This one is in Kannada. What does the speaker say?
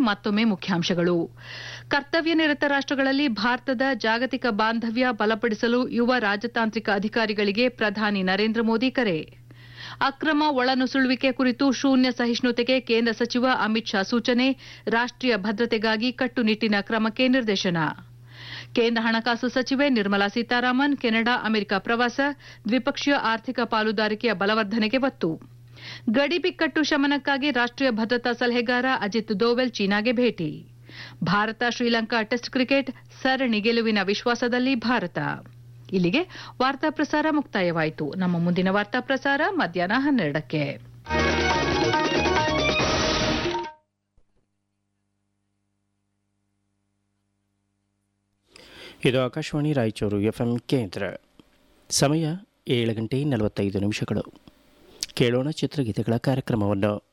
ಮತ್ತೊಮ್ಮೆ ಮುಖ್ಯಾಂಶಗಳು ಕರ್ತವ್ಯ ನಿರತ ರಾಷ್ಟಗಳಲ್ಲಿ ಭಾರತದ ಜಾಗತಿಕ ಬಾಂಧವ್ಯ ಬಲಪಡಿಸಲು ಯುವ ರಾಜತಾಂತ್ರಿಕ ಅಧಿಕಾರಿಗಳಿಗೆ ಪ್ರಧಾನಿ ನರೇಂದ್ರ ಮೋದಿ ಕರೆ ಅಕ್ರಮ ಒಳನುಸುಳುವಿಕೆ ಕುರಿತು ಶೂನ್ಯ ಸಹಿಷ್ಣುತೆಗೆ ಕೇಂದ್ರ ಸಚಿವ ಅಮಿತ್ ಶಾ ಸೂಚನೆ ರಾಷ್ಟೀಯ ಭದ್ರತೆಗಾಗಿ ಕಟ್ಟುನಿಟ್ಟಿನ ಕ್ರಮಕ್ಕೆ ನಿರ್ದೇಶನ ಕೇಂದ್ರ ಹಣಕಾಸು ಸಚಿವೆ ನಿರ್ಮಲಾ ಸೀತಾರಾಮನ್ ಕೆನಡಾ ಅಮೆರಿಕ ಪ್ರವಾಸ ದ್ವಿಪಕ್ಷೀಯ ಆರ್ಥಿಕ ಪಾಲುದಾರಿಕೆಯ ಬಲವರ್ಧನೆಗೆ ಒತ್ತು ಗಡಿ ಬಿಕ್ಕಟ್ಟು ಶಮನಕ್ಕಾಗಿ ರಾಷ್ಟೀಯ ಭದ್ರತಾ ಸಲಹೆಗಾರ ಅಜಿತ್ ದೋವೆಲ್ ಚೀನಾಗೆ ಭೇಟಿ ಭಾರತ ಶ್ರೀಲಂಕಾ ಟೆಸ್ಟ್ ಕ್ರಿಕೆಟ್ ಸರಣಿ ಗೆಲುವಿನ ವಿಶ್ವಾಸದಲ್ಲಿ ಭಾರತ ಇಲ್ಲಿಗೆ ವಾರ್ತಾ ಪ್ರಸಾರ ಮುಕ್ತಾಯವಾಯಿತು ನಮ್ಮ ಮುಂದಿನ ವಾರ್ತಾ ಪ್ರಸಾರ ಮಧ್ಯಾಹ್ನ ಹನ್ನೆರಡಕ್ಕೆ ಇದು ಆಕಾಶವಾಣಿ ರಾಯಚೂರು ಎಫ್ಎಂ ಕೇಂದ್ರ ಸಮಯ ಏಳು ಗಂಟೆ ನಲವತ್ತೈದು ನಿಮಿಷಗಳು ಕೇಳೋಣ ಚಿತ್ರಗೀತೆಗಳ ಕಾರ್ಯಕ್ರಮವನ್ನು